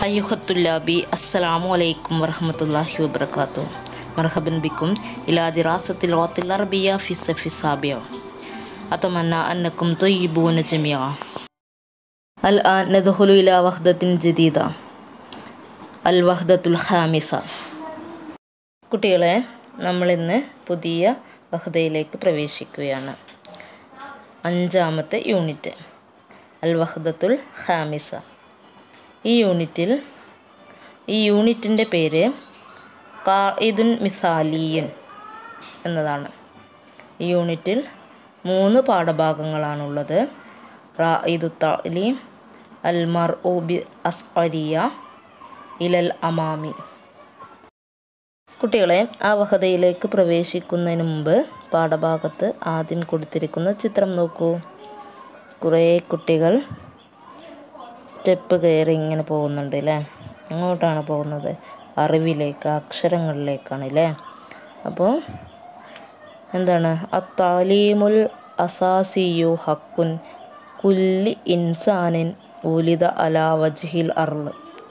أيها الطلاب السلام عليكم ورحمة الله وبركاته مرحبا بكم إلى دراسة اللغة العربية في الصف السابع أتمنى أنكم طيبون جميعا الآن ندخل إلى وحدة جديدة الوحدة الخامسة കുട്ടികളെ നമ്മളിന്ന് പുതിയ വഹദയിലേക്ക് പ്രവേശിക്കുകയാണ് അഞ്ചാമത്തെ യൂണിറ്റ് അൽ വഹദത്തുൽ ഖാമിസ ഈ യൂണിറ്റിൽ ഈ യൂണിറ്റിൻ്റെ പേര് ഖായിദുൻ മിസാലിയൻ എന്നതാണ് ഈ യൂണിറ്റിൽ മൂന്ന് പാഠഭാഗങ്ങളാണുള്ളത് റായിദു തലീം അൽ മർ ബി അസ്അരിയ ഇലൽ അമാമി കുട്ടികളെ ആ വഹദയിലേക്ക് പ്രവേശിക്കുന്നതിന് മുമ്പ് പാഠഭാഗത്ത് ആദ്യം കൊടുത്തിരിക്കുന്ന ചിത്രം നോക്കൂ കുറേ കുട്ടികൾ സ്റ്റെപ്പ് കയറി ഇങ്ങനെ പോകുന്നുണ്ട് അല്ലേ എങ്ങോട്ടാണ് പോകുന്നത് അറിവിലേക്ക് അക്ഷരങ്ങളിലേക്കാണ് അല്ലേ അപ്പോൾ എന്താണ് അത്താലീമുൽ അസാസിയു ഹക്കുൻ കുല്ലി ഇൻസാനിൻ ഉലിത അലാ വജ്ഹിൽ അർള്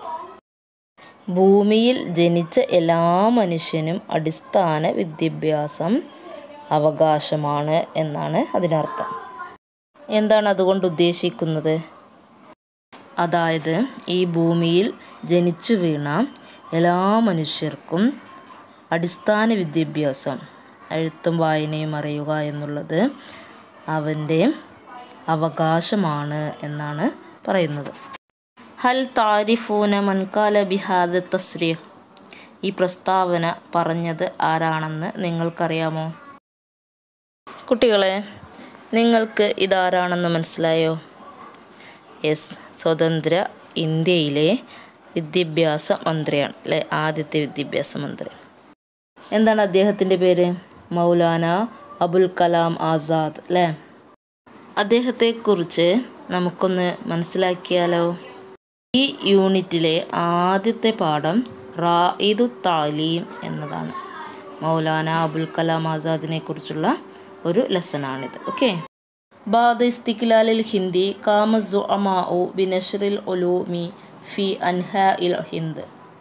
ഭൂമിയിൽ ജനിച്ച എല്ലാ മനുഷ്യനും അടിസ്ഥാന വിദ്യാഭ്യാസം അവകാശമാണ് എന്നാണ് അതിനർത്ഥം എന്താണ് അതുകൊണ്ട് ഉദ്ദേശിക്കുന്നത് അതായത് ഈ ഭൂമിയിൽ ജനിച്ചു വീണ എല്ലാ മനുഷ്യർക്കും അടിസ്ഥാന വിദ്യാഭ്യാസം എഴുത്തും വായനയും അറിയുക എന്നുള്ളത് അവൻ്റെ അവകാശമാണ് എന്നാണ് പറയുന്നത് ഹൽ താരിഫൂന മൻകാല ബിഹാദ തസ്രീഹ് ഈ പ്രസ്താവന പറഞ്ഞത് ആരാണെന്ന് നിങ്ങൾക്കറിയാമോ കുട്ടികളെ നിങ്ങൾക്ക് ഇതാരാണെന്ന് മനസ്സിലായോ യെസ് സ്വതന്ത്ര ഇന്ത്യയിലെ വിദ്യാഭ്യാസ മന്ത്രിയാണ് അല്ലെ ആദ്യത്തെ വിദ്യാഭ്യാസ മന്ത്രി എന്താണ് അദ്ദേഹത്തിൻ്റെ പേര് മൗലാന അബുൽ കലാം ആസാദ് അല്ലേ അദ്ദേഹത്തെക്കുറിച്ച് നമുക്കൊന്ന് മനസ്സിലാക്കിയാലോ ഈ യൂണിറ്റിലെ ആദ്യത്തെ പാഠം റായിദു താലീം എന്നതാണ് മൗലാന അബുൽ കലാം ആസാദിനെ കുറിച്ചുള്ള ഒരു ലെസണാണിത് ഓക്കെ بعد استقلال الهند قام الزعماء بنشر العلوم في أنحاء الهند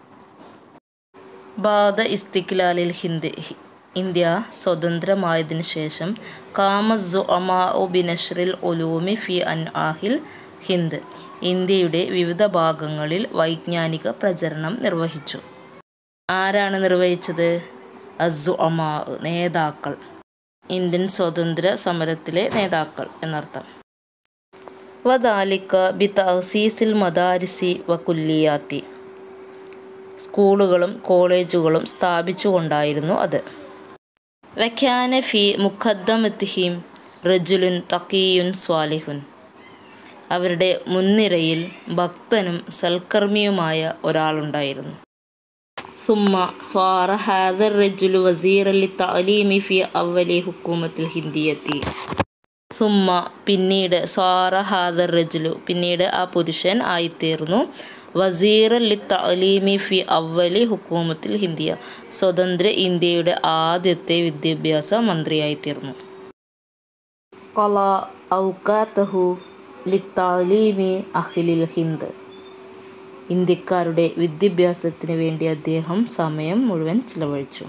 بعد استقلال الهند ഇന്ത്യ സ്വതന്ത്രമായതിനു ശേഷം കാമസുഅമാഉ ബിനഷ്റിൽ ഒലൂമി ഫി അൻ ആഹിൽ ഹിന്ദ് ഇന്ത്യയുടെ വിവിധ ഭാഗങ്ങളിൽ വൈജ്ഞാനിക പ്രചരണം നിർവഹിച്ചു ആരാണ് നിർവഹിച്ചത് അസുഅമാ നേതാക്കൾ ഇന്ത്യൻ സ്വാതന്ത്ര്യ സമരത്തിലെ നേതാക്കൾ എന്നർത്ഥം വദാലിക്ക ബി തഹസീസിൽ മദാരിസി വ കുല്ലിയാത്തി സ്കൂളുകളും കോളേജുകളും സ്ഥാപിച്ചുകൊണ്ടായിരുന്നു അത് വഖ്യാന ഫി മുഖദ്ദമത്തിഹിം റജുലുൻ തക്കീയുൻ സ്വാലിഹുൻ അവരുടെ മുൻനിരയിൽ ഭക്തനും സൽക്കർമ്മിയുമായ ഒരാളുണ്ടായിരുന്നു സുമ്മ സ്വാറ ഹാദർ റജുലു വസീർ അലി തലീമി ഫി അവലി ഹുക്കൂമത്തിൽ ഹിന്ദിയെത്തി സുമ്മ പിന്നീട് സ്വാറ ഹാദർ റജുലു പിന്നീട് ആ പുരുഷൻ ആയിത്തീർന്നു വസീർ അലി തലീമി ഫി അവലി ഹുക്കൂമത്തിൽ ഹിന്ദിയ സ്വതന്ത്ര ഇന്ത്യയുടെ ആദ്യത്തെ വിദ്യാഭ്യാസ മന്ത്രിയായിത്തീർന്നു കല ഔക്കാത്തഹു ലിത്താലീമി അഖിലിൽ ഹിന്ദ് ഇന്ത്യക്കാരുടെ വിദ്യാഭ്യാസത്തിന് വേണ്ടി അദ്ദേഹം സമയം മുഴുവൻ ചിലവഴിച്ചു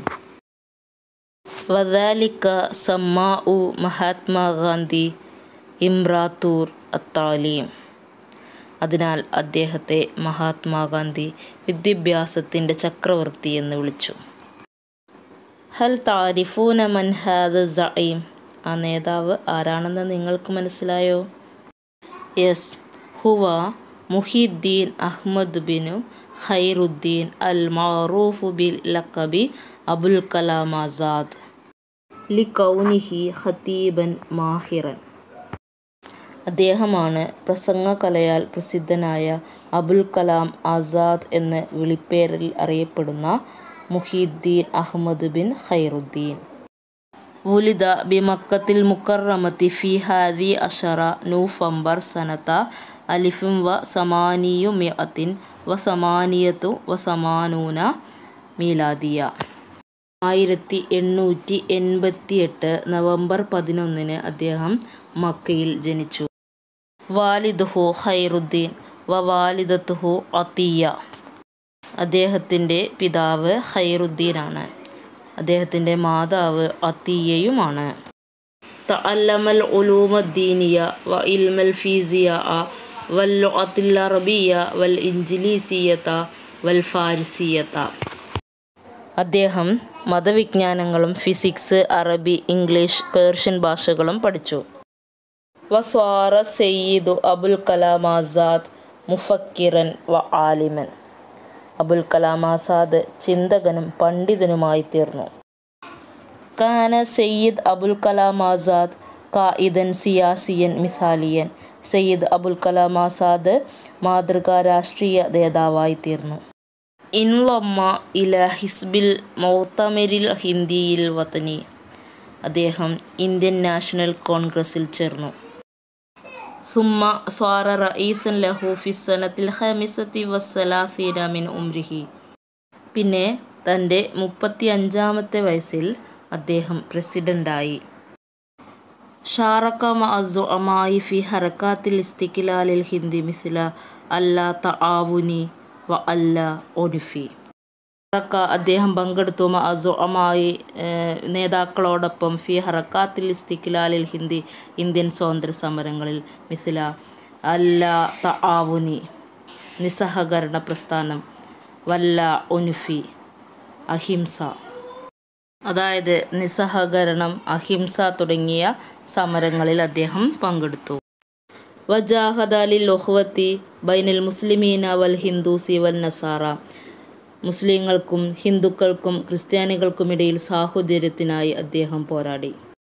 വദാലിക്ക സമ്മാ ഉ മഹാത്മാഗാന്ധി ഇമ്രാത്തൂർ അത്താലീം അതിനാൽ അദ്ദേഹത്തെ മഹാത്മാഗാന്ധി വിദ്യാഭ്യാസത്തിൻ്റെ ചക്രവർത്തി എന്ന് വിളിച്ചു ഹൽ താരിഫൂന മൻ ഹാദ സഈം ആ നേതാവ് ആരാണെന്ന് നിങ്ങൾക്ക് മനസ്സിലായോ യെസ് ഹുവ മുഹിദ്ദീൻ അഹ്മദ് ബിനു ഖൈറുദ്ദീൻ അൽ മാറൂഫ് ബിൽ ലക്കബി അബുൽ കലാം ആസാദ് ലി കൗനിഹി ഖത്തീബൻ മാഹിറൻ അദ്ദേഹമാണ് പ്രസംഗകലയാൽ പ്രസിദ്ധനായ അബുൽ കലാം ആസാദ് എന്ന വിളിപ്പേരിൽ അറിയപ്പെടുന്ന മുഹിദ്ദീൻ അഹ്മദ് ബിൻ ഖൈറുദ്ദീൻ വുലിദ ബി മക്കത്തിൽ മുക്കറമത്തി ഫി ഹാദി അഷറ നൂഫംബർ സനത്ത അലിഫും വ സമാനിയു മിയത്തിൻ വ സമാനിയത്തു വ സമാനൂന മീലാദിയ ആയിരത്തി എണ്ണൂറ്റി എൺപത്തി എട്ട് നവംബർ പതിനൊന്നിന് അദ്ദേഹം മക്കയിൽ ജനിച്ചു വാലിദുഹു ഖൈറുദ്ദീൻ വ വാലിദത്തുഹു അത്തിയ അദ്ദേഹത്തിൻ്റെ പിതാവ് ഖൈറുദ്ദീനാണ് അദ്ദേഹത്തിൻ്റെ മാതാവ് അത്തിയയുമാണ് تعلم العلوم الدينية وعلم الفيزياء واللغة العربية والإنجليزية والفارسية അദ്ദേഹം മതവിജ്ഞാനങ്ങളും ഫിസിക്സ് അറബി ഇംഗ്ലീഷ് പേർഷ്യൻ ഭാഷകളും പഠിച്ചു വസ്വാറ സയ്യിദു അബുൽ കലാം ആസാദ് മുഫക്കിറൻ വ ആലിമൻ അബുൽ കലാം ആസാദ് ചിന്തകനും പണ്ഡിതനുമായി തീർന്നു കാന സയ്യിദ് അബുൽ കലാം ആസാദ് കായിദൻ സിയാസിയൻ മിസാലിയൻ സയ്യിദ് അബുൽ കലാം ആസാദ് മാതൃകാ രാഷ്ട്രീയ നേതാവായി തീർന്നു ഇൻലൊമ്മ ഇല ഹിസ്ബിൽ മൗത്തമരിൽ ഹിന്ദിയിൽ വതനി അദ്ദേഹം ഇന്ത്യൻ നാഷണൽ കോൺഗ്രസിൽ ചേർന്നു സുമ്മ സ്വാറ റഈസൻ ലഹു ഫിസനത്തിൽ ഹമിസത്തി വസ്സലാസീന മിൻ ഉംരിഹി പിന്നെ തൻ്റെ മുപ്പത്തി അഞ്ചാമത്തെ വയസ്സിൽ അദ്ദേഹം പ്രസിഡൻ്റായി ഷാറക്ക മഅസുഅമായി ഫി ഹറക്കാത്തിൽ ഇസ്തിക്ലാലിൽ ഹിന്ദി മിസില അല്ലാ തആവുനി വ അല്ല ഒനുഫി ഹറക്ക അദ്ദേഹം പങ്കെടുത്തു മഅസുഅമായി നേതാക്കളോടൊപ്പം ഫി ഹറക്കാത്തിൽ ഇസ്തിക്ലാലിൽ ഹിന്ദി ഇന്ത്യൻ സ്വാതന്ത്ര്യ സമരങ്ങളിൽ മിസില അല്ല തആവുനി നിസ്സഹകരണ പ്രസ്ഥാനം വല്ല ഒനുഫി അഹിംസ അതായത് നിസ്സഹകരണം അഹിംസ തുടങ്ങിയ സമരങ്ങളിൽ അദ്ദേഹം പങ്കെടുത്തു വജാഹദ് അലി ലൊഹ്വത്തി ബൈനൽ മുസ്ലിമീന വൽ ഹിന്ദൂസി വൽ നസാറ മുസ്ലിങ്ങൾക്കും ഹിന്ദുക്കൾക്കും ക്രിസ്ത്യാനികൾക്കുമിടയിൽ സാഹോദര്യത്തിനായി അദ്ദേഹം പോരാടി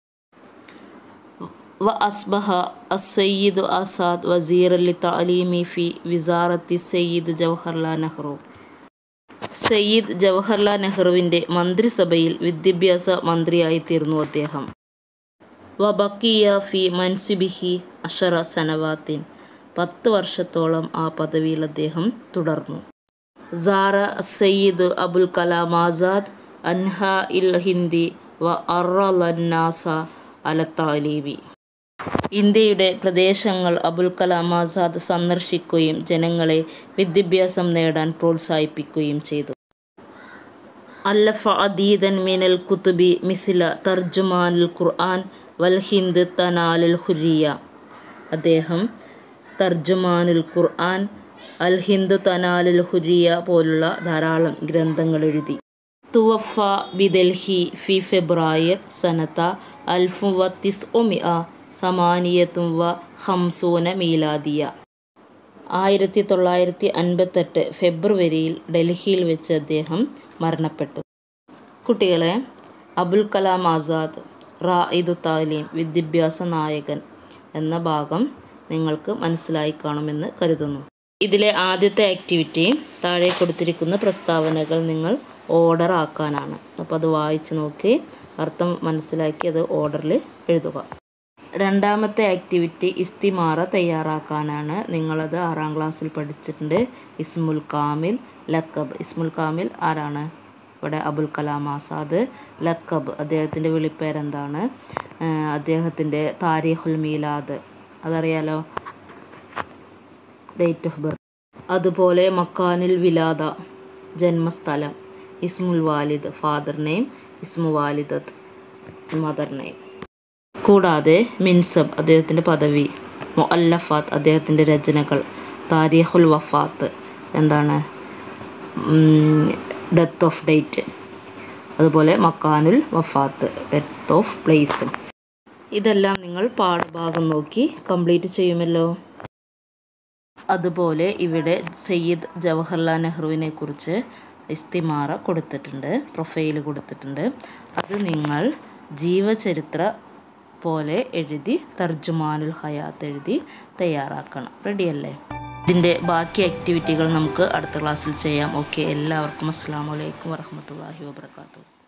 വ അസ്ബഹ അസയ്യിദ് ആസാദ് വസീർ അലി തലീമി ഫി വിസാറത്തി സയ്യിദ് ജവഹർലാൽ നെഹ്റു സയ്യിദ് ജവഹർലാൽ നെഹ്റുവിൻ്റെ മന്ത്രിസഭയിൽ വിദ്യാഭ്യാസ മന്ത്രിയായി തീർന്നു അദ്ദേഹം വബക്കിയ ഫി മൻസുബിഹി അഷറ സനവാത്തിൻ പത്ത് വർഷത്തോളം ആ പദവിയിൽ അദ്ദേഹം തുടർന്നു സാറ സയ്യിദ് അബുൽ കലാം ആസാദ് അൻഹ ഇൽ ഹിന്ദി വ അറലന്നാസ അല താലീബി ഇന്ത്യയുടെ പ്രദേശങ്ങൾ അബുൽ കലാം ആസാദ് സന്ദർശിക്കുകയും ജനങ്ങളെ വിദ്യാഭ്യാസം നേടാൻ പ്രോത്സാഹിപ്പിക്കുകയും ചെയ്തു അല്ലഫ അദീദൻ മിനൽ കുത്തുബി മിസില തർജുമാനുൽ ഖുർആൻ വൽ ഹിന്ദ് തനാലുൽ ഹുരിയ അദ്ദേഹം തർജുമാനുൽ ഖുർആൻ അൽ ഹിന്ദ് തനാലുൽ ഹുരിയ പോലുള്ള ധാരാളം ഗ്രന്ഥങ്ങൾ എഴുതി തുവഫ ബിദൽഹി ഫി ഫെബ്രുവരി സനത്ത അൽഫു വ തിസ് ഒമിഅ സമാനിയത്തും വ ഹംസൂന മീലാദിയ ആയിരത്തി തൊള്ളായിരത്തി അൻപത്തെട്ട് ഫെബ്രുവരിയിൽ ഡൽഹിയിൽ വെച്ച് അദ്ദേഹം മരണപ്പെട്ടു കുട്ടികളെ അബുൽ കലാം ആസാദ് റായിദു താലീം വിദ്യാഭ്യാസ നായകൻ എന്ന ഭാഗം നിങ്ങൾക്ക് മനസ്സിലായി കാണുമെന്ന് കരുതുന്നു ഇതിലെ ആദ്യത്തെ ആക്ടിവിറ്റി താഴെ കൊടുത്തിരിക്കുന്ന പ്രസ്താവനകൾ നിങ്ങൾ ഓർഡർ ആക്കാനാണ് അപ്പോൾ അത് വായിച്ച് നോക്കി അർത്ഥം മനസ്സിലാക്കി അത് ഓർഡറിൽ എഴുതുക രണ്ടാമത്തെ ആക്ടിവിറ്റി ഇസ്തിമാറ തയ്യാറാക്കാനാണ് നിങ്ങളത് ആറാം ക്ലാസ്സിൽ പഠിച്ചിട്ടുണ്ട് ഇസ്മുൽ കാമിൽ ലക്കബ് ഇസ്മുൽ കാമിൽ ആരാണ് ഇവിടെ അബുൽ കലാം ആസാദ് ലക്കബ് അദ്ദേഹത്തിൻ്റെ വിളിപ്പേരെന്താണ് അദ്ദേഹത്തിൻ്റെ താരിഖുൽ മീലാദ് അതറിയാലോ ഡേറ്റ് ഓഫ് ബർത്ത് അതുപോലെ മക്കാനിൽ വിലാദ ജന്മസ്ഥലം ഇസ്മുൽ വാലിദ് ഫാദർ നെയിം ഇസ്മു വാലിദത്ത് മദർ നെയിം കൂടാതെ മിൻസബ് അദ്ദേഹത്തിൻ്റെ പദവി മുഅല്ലഫാത്ത് അദ്ദേഹത്തിൻ്റെ രചനകൾ താരിഖുൽ വഫാത്ത് എന്താണ് ഡെത്ത് ഓഫ് ഡേറ്റ് അതുപോലെ മക്കാനുൽ വഫാത്ത് ഡെത്ത് ഓഫ് പ്ലേസ് ഇതെല്ലാം നിങ്ങൾ പാഠഭാഗം നോക്കി കംപ്ലീറ്റ് ചെയ്യുമല്ലോ അതുപോലെ ഇവിടെ സയ്യിദ് ജവഹർലാൽ നെഹ്റുവിനെ കുറിച്ച് ഇസ്തിമാറ കൊടുത്തിട്ടുണ്ട് പ്രൊഫൈൽ കൊടുത്തിട്ടുണ്ട് അത് നിങ്ങൾ ജീവചരിത്ര പോലെ എഴുതി തർജുമാനുൽ ഹയാത്ത് എഴുതി തയ്യാറാക്കണം റെഡിയല്ലേ ഇതിൻ്റെ ബാക്കി ആക്ടിവിറ്റികൾ നമുക്ക് അടുത്ത ക്ലാസ്സിൽ ചെയ്യാം ഓക്കെ എല്ലാവർക്കും അസ്സാം വലൈക്കും വറഹമത്തല്ലാഹി വാബർക്കാത്തു